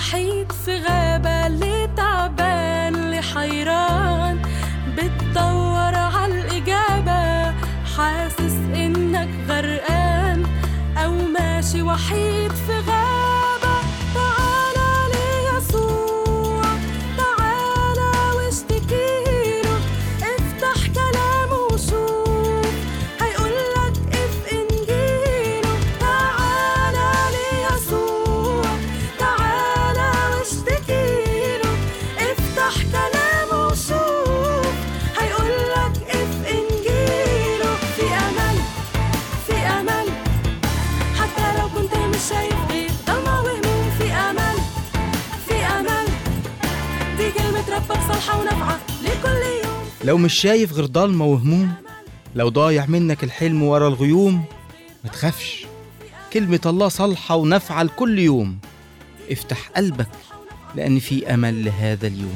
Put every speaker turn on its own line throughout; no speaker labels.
وحيد في غابة اللي تعبان اللي حيران بتدور عالإجابة حاسس إنك غرقان أو ماشي وحيد في غابة تعالى ليسوع تعالى واشتكيله افتح كلامه وشوف هيقولك اف انجيله تعالى ليسوع تعالى واشتكيله افتح كلامه وشوف هيقولك اف انجيله في امل في امل حتى لو كنت مش شايف غير ضلمة وهموم في امل في امل دي كلمة ربك صالحة ونافعة لكل يوم
لو مش شايف غير ضلمة وهموم لو ضايع منك الحلم ورا الغيوم ما تخافش كلمة الله صالحة ونافعة لكل يوم افتح قلبك لأن في أمل لهذا اليوم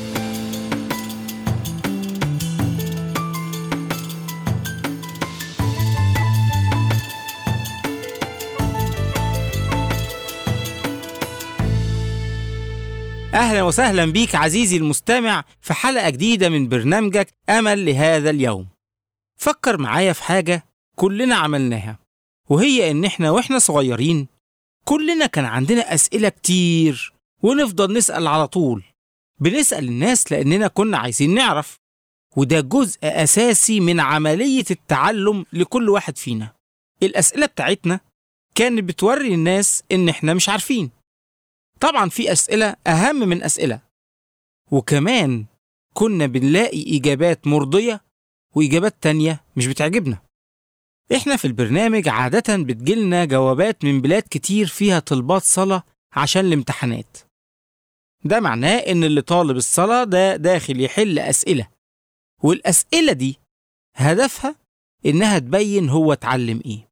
أهلا وسهلا بيك عزيزي المستمع في حلقة جديدة من برنامجك أمل لهذا اليوم فكر معايا في حاجة كلنا عملناها وهي إن إحنا وإحنا صغيرين كلنا كان عندنا أسئلة كتير ونفضل نسأل على طول بنسأل الناس لأننا كنا عايزين نعرف وده جزء أساسي من عملية التعلم لكل واحد فينا الأسئلة بتاعتنا كانت بتوري الناس إن إحنا مش عارفين طبعا في أسئلة أهم من أسئلة وكمان كنا بنلاقي إجابات مرضية وإجابات تانية مش بتعجبنا إحنا في البرنامج عادة بتجيلنا جوابات من بلاد كتير فيها طلبات صلاة عشان الامتحانات ده معناه إن اللي طالب الصلاة ده داخل يحل أسئلة والأسئلة دي هدفها إنها تبين هو اتعلم إيه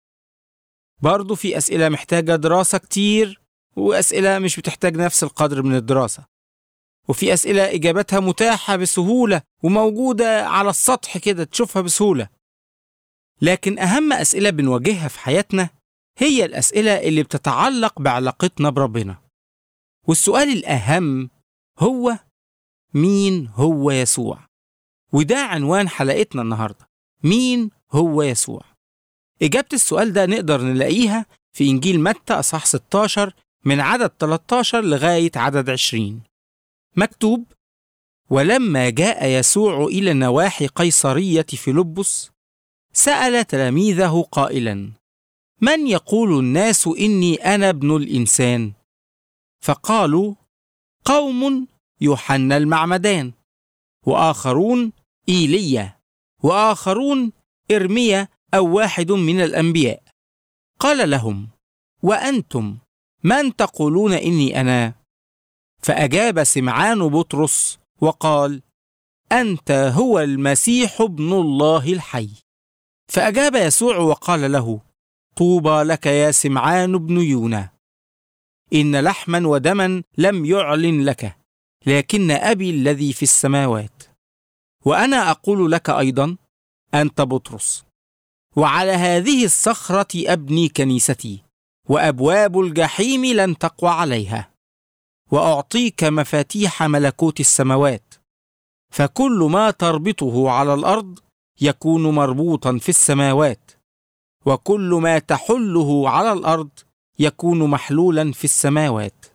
برضه في أسئلة محتاجة دراسة كتير وأسئلة مش بتحتاج نفس القدر من الدراسة وفي أسئلة إجابتها متاحة بسهولة وموجودة على السطح كده تشوفها بسهولة لكن أهم أسئلة بنواجهها في حياتنا هي الأسئلة اللي بتتعلق بعلاقتنا بربنا والسؤال الأهم هو مين هو يسوع وده عنوان حلقتنا النهاردة مين هو يسوع إجابة السؤال ده نقدر نلاقيها في إنجيل متى أصح 16 من عدد 13 لغاية عدد 20 مكتوب ولما جاء يسوع إلى نواحي قيصرية فيلبس سأل تلاميذه قائلا من يقول الناس إني أنا ابن الإنسان؟ فقالوا قوم يوحنا المعمدان وآخرون إيليا وآخرون إرميا أو واحد من الأنبياء قال لهم وأنتم من تقولون إني أنا؟ فأجاب سمعان بطرس وقال أنت هو المسيح ابن الله الحي فأجاب يسوع وقال له طوبى لك يا سمعان بن يونا إن لحما ودما لم يعلن لك لكن أبي الذي في السماوات وأنا أقول لك أيضا أنت بطرس وعلى هذه الصخرة أبني كنيستي وأبواب الجحيم لن تقوى عليها وأعطيك مفاتيح ملكوت السماوات فكل ما تربطه على الأرض يكون مربوطا في السماوات وكل ما تحله على الأرض يكون محلولا في السماوات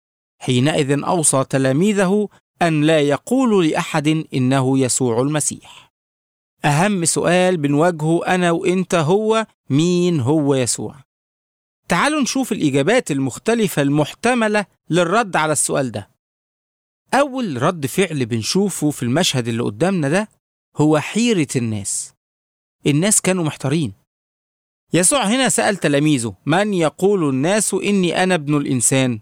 حينئذ أوصى تلاميذه أن لا يقولوا لأحد إنه يسوع المسيح أهم سؤال بنواجهه أنا وإنت هو مين هو يسوع تعالوا نشوف الإجابات المختلفة المحتملة للرد على السؤال ده أول رد فعل بنشوفه في المشهد اللي قدامنا ده هو حيرة الناس الناس كانوا محتارين يسوع هنا سأل تلاميذه من يقول الناس إني أنا ابن الإنسان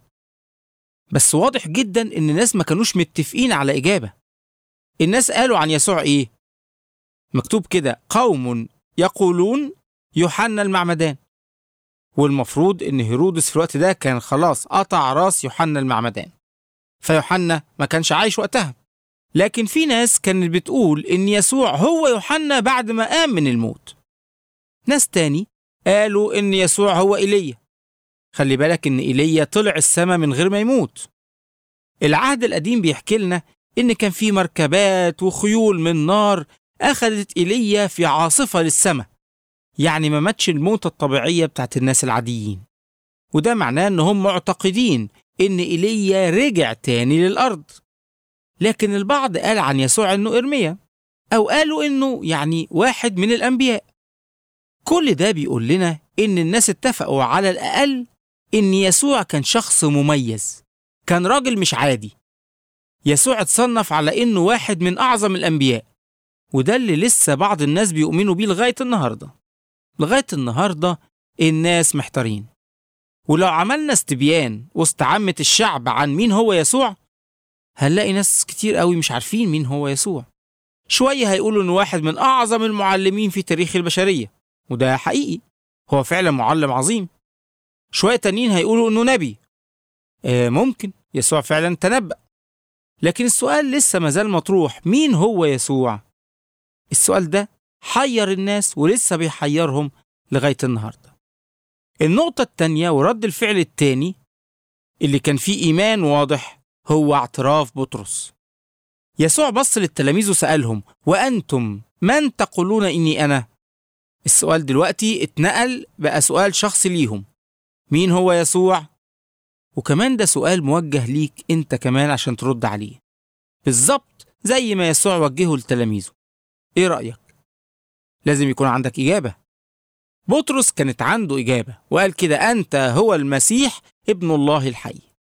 بس واضح جدا إن الناس ما كانوش متفقين على إجابة الناس قالوا عن يسوع إيه مكتوب كده قوم يقولون يوحنا المعمدان والمفروض ان هيرودس في الوقت ده كان خلاص قطع راس يوحنا المعمدان فيوحنا ما كانش عايش وقتها لكن في ناس كانت بتقول ان يسوع هو يوحنا بعد ما قام من الموت ناس تاني قالوا ان يسوع هو ايليا خلي بالك إن إيليا طلع السما من غير ما يموت العهد القديم بيحكي لنا إن كان في مركبات وخيول من نار أخذت إيليا في عاصفة للسما يعني ما ماتش الموتة الطبيعية بتاعت الناس العاديين وده معناه إنهم معتقدين إن إيليا رجع تاني للأرض لكن البعض قال عن يسوع إنه إرميا أو قالوا إنه يعني واحد من الأنبياء كل ده بيقول لنا إن الناس اتفقوا على الأقل إن يسوع كان شخص مميز كان راجل مش عادي يسوع اتصنف على إنه واحد من أعظم الأنبياء وده اللي لسه بعض الناس بيؤمنوا بيه لغاية النهاردة لغاية النهاردة الناس محتارين ولو عملنا استبيان وسط عامة الشعب عن مين هو يسوع هنلاقي ناس كتير قوي مش عارفين مين هو يسوع شوية هيقولوا إنه واحد من أعظم المعلمين في تاريخ البشرية وده حقيقي هو فعلا معلم عظيم شوية تانيين هيقولوا إنه نبي آه ممكن يسوع فعلا تنبأ لكن السؤال لسه مازال مطروح مين هو يسوع؟ السؤال ده حير الناس ولسه بيحيرهم لغاية النهاردة النقطة التانية ورد الفعل التاني اللي كان فيه إيمان واضح هو اعتراف بطرس يسوع بص للتلاميذ وسألهم وأنتم من تقولون إني أنا؟ السؤال دلوقتي اتنقل بقى سؤال شخصي ليهم مين هو يسوع؟ وكمان ده سؤال موجه ليك انت كمان عشان ترد عليه بالظبط زي ما يسوع وجهه لتلاميذه ايه رأيك؟ لازم يكون عندك إجابة بطرس كانت عنده إجابة وقال كده أنت هو المسيح ابن الله الحي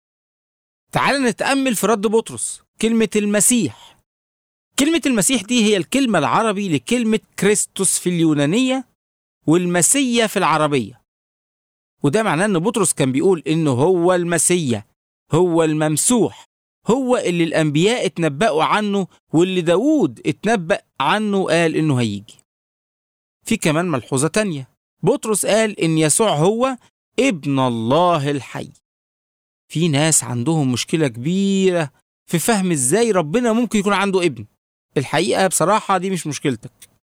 تعال نتأمل في رد بطرس كلمة المسيح كلمة المسيح دي هي الكلمة العربي لكلمة كريستوس في اليونانية والمسيا في العربية وده معناه ان بطرس كان بيقول انه هو المسيا هو الممسوح هو اللي الانبياء اتنبأوا عنه واللي داوود اتنبأ عنه قال انه هيجي في كمان ملحوظة تانية بطرس قال ان يسوع هو ابن الله الحي في ناس عندهم مشكلة كبيرة في فهم ازاي ربنا ممكن يكون عنده ابن الحقيقة بصراحة دي مش مشكلتك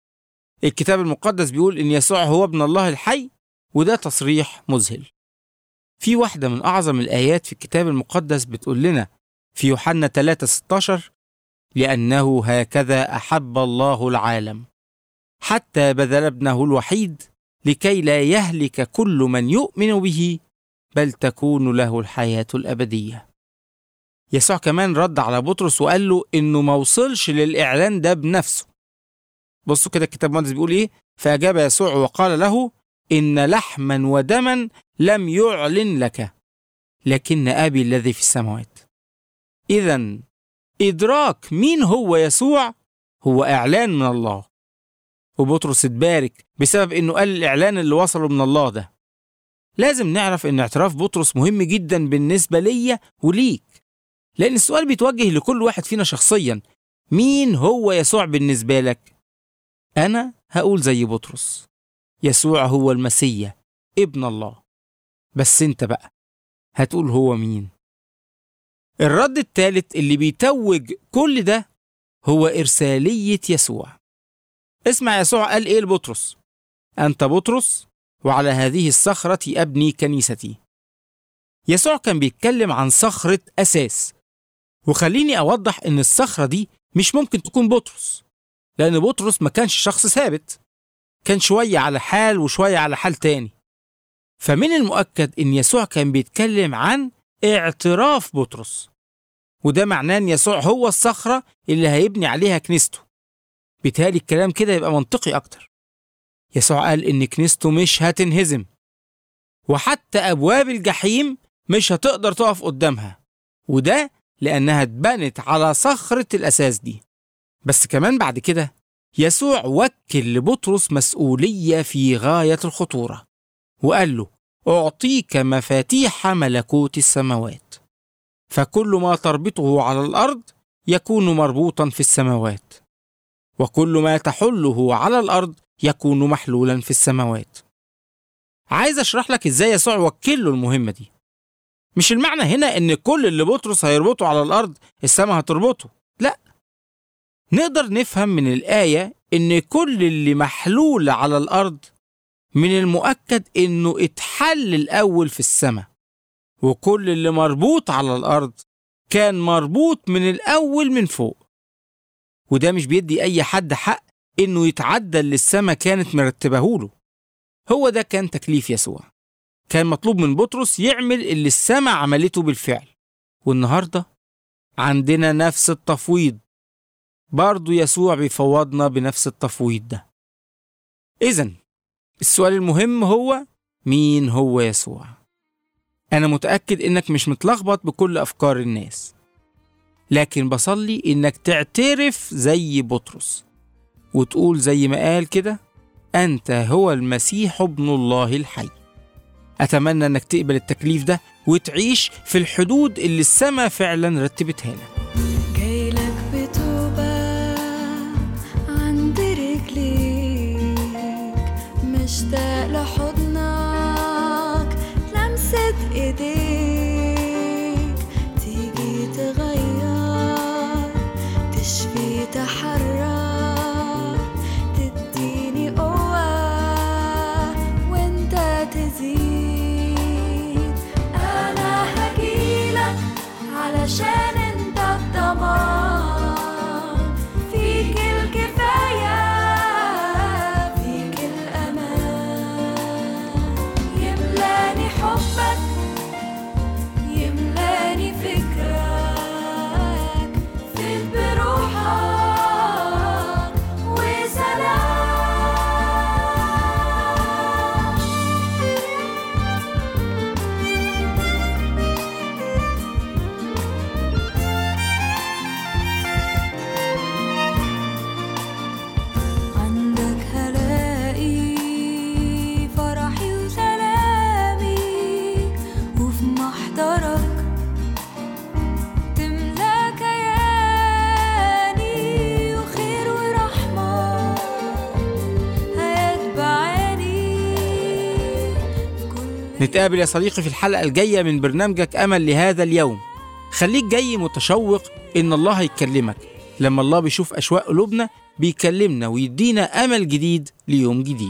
الكتاب المقدس بيقول ان يسوع هو ابن الله الحي وده تصريح مذهل في واحدة من أعظم الآيات في الكتاب المقدس بتقول لنا في يوحنا 3 16 لأنه هكذا أحب الله العالم حتى بذل ابنه الوحيد لكي لا يهلك كل من يؤمن به بل تكون له الحياة الأبدية يسوع كمان رد على بطرس وقال له إنه ما وصلش للإعلان ده بنفسه بصوا كده الكتاب المقدس بيقول إيه فأجاب يسوع وقال له إن لحما ودما لم يعلن لك لكن أبي الذي في السماوات إذا إدراك مين هو يسوع هو إعلان من الله وبطرس اتبارك بسبب إنه قال الإعلان اللي وصله من الله ده لازم نعرف إن اعتراف بطرس مهم جدا بالنسبة ليا وليك لأن السؤال بيتوجه لكل واحد فينا شخصيا مين هو يسوع بالنسبة لك؟ أنا هقول زي بطرس يسوع هو المسيا ابن الله بس انت بقى هتقول هو مين الرد الثالث اللي بيتوج كل ده هو إرسالية يسوع اسمع يسوع قال إيه لبطرس أنت بطرس وعلى هذه الصخرة أبني كنيستي يسوع كان بيتكلم عن صخرة أساس وخليني أوضح إن الصخرة دي مش ممكن تكون بطرس لأن بطرس ما كانش شخص ثابت كان شوية على حال وشوية على حال تاني فمن المؤكد إن يسوع كان بيتكلم عن اعتراف بطرس وده معناه إن يسوع هو الصخرة اللي هيبني عليها كنيسته بالتالي الكلام كده يبقى منطقي أكتر يسوع قال إن كنيسته مش هتنهزم وحتى أبواب الجحيم مش هتقدر تقف قدامها وده لأنها اتبنت على صخرة الأساس دي بس كمان بعد كده يسوع وكل لبطرس مسؤولية في غاية الخطورة وقال له أعطيك مفاتيح ملكوت السماوات فكل ما تربطه على الأرض يكون مربوطا في السماوات وكل ما تحله على الأرض يكون محلولا في السماوات عايز أشرح لك إزاي يسوع وكله المهمة دي مش المعنى هنا إن كل اللي بطرس هيربطه على الأرض السماء هتربطه لا نقدر نفهم من الآية إن كل اللي محلول على الأرض من المؤكد إنه اتحل الأول في السماء وكل اللي مربوط على الأرض كان مربوط من الأول من فوق وده مش بيدي أي حد حق إنه يتعدى اللي السماء كانت مرتبهوله هو ده كان تكليف يسوع كان مطلوب من بطرس يعمل اللي السماء عملته بالفعل والنهاردة عندنا نفس التفويض برضو يسوع بيفوضنا بنفس التفويض ده إذا السؤال المهم هو مين هو يسوع؟ أنا متأكد إنك مش متلخبط بكل أفكار الناس لكن بصلي إنك تعترف زي بطرس وتقول زي ما قال كده أنت هو المسيح ابن الله الحي أتمنى إنك تقبل التكليف ده وتعيش في الحدود اللي السماء فعلا رتبتها لك
جايلك بتوبة عند رجليك مشتاق لحضنك لمسة ايديك تيجي تغير تشفي تحرر تديني قوة وانت تزيد انا هجيلك علشان انت الضمان فيك الكفاية فيك الأمان يملاني حبك يملاني فكرك فيك بروحك وسلام عندك هلاقي فرحي وسلامي وفي محضرك تملا كياني وخير ورحمة هيتبعاني في كل
نتقابل يا صديقي في الحلقة الجاية من برنامجك أمل لهذا اليوم خليك جاي متشوق إن الله هيكلمك لما الله بيشوف أشواق قلوبنا بيكلمنا ويدينا أمل جديد ليوم جديد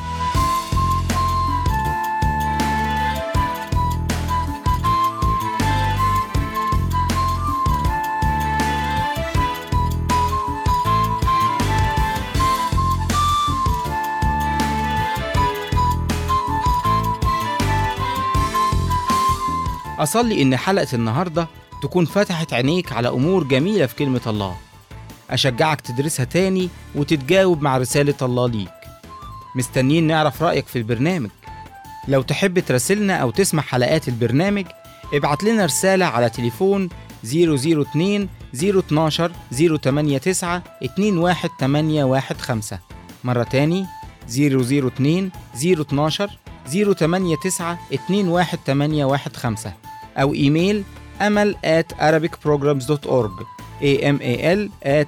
أصلي إن حلقة النهاردة تكون فتحت عينيك على أمور جميلة في كلمة الله أشجعك تدرسها تاني وتتجاوب مع رسالة الله ليك مستنيين نعرف رأيك في البرنامج لو تحب تراسلنا أو تسمع حلقات البرنامج ابعت لنا رسالة على تليفون 002 012 089 21815 مرة تاني 002 012 089 21815 أو إيميل أمل at arabicprograms.org amal at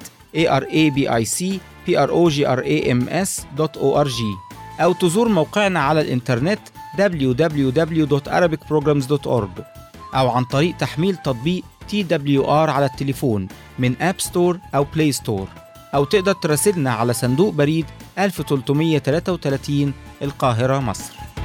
arabicprograms.org أو تزور موقعنا على الإنترنت www.arabicprograms.org أو عن طريق تحميل تطبيق TWR على التليفون من أب ستور أو بلاي ستور أو تقدر تراسلنا على صندوق بريد 1333 القاهرة مصر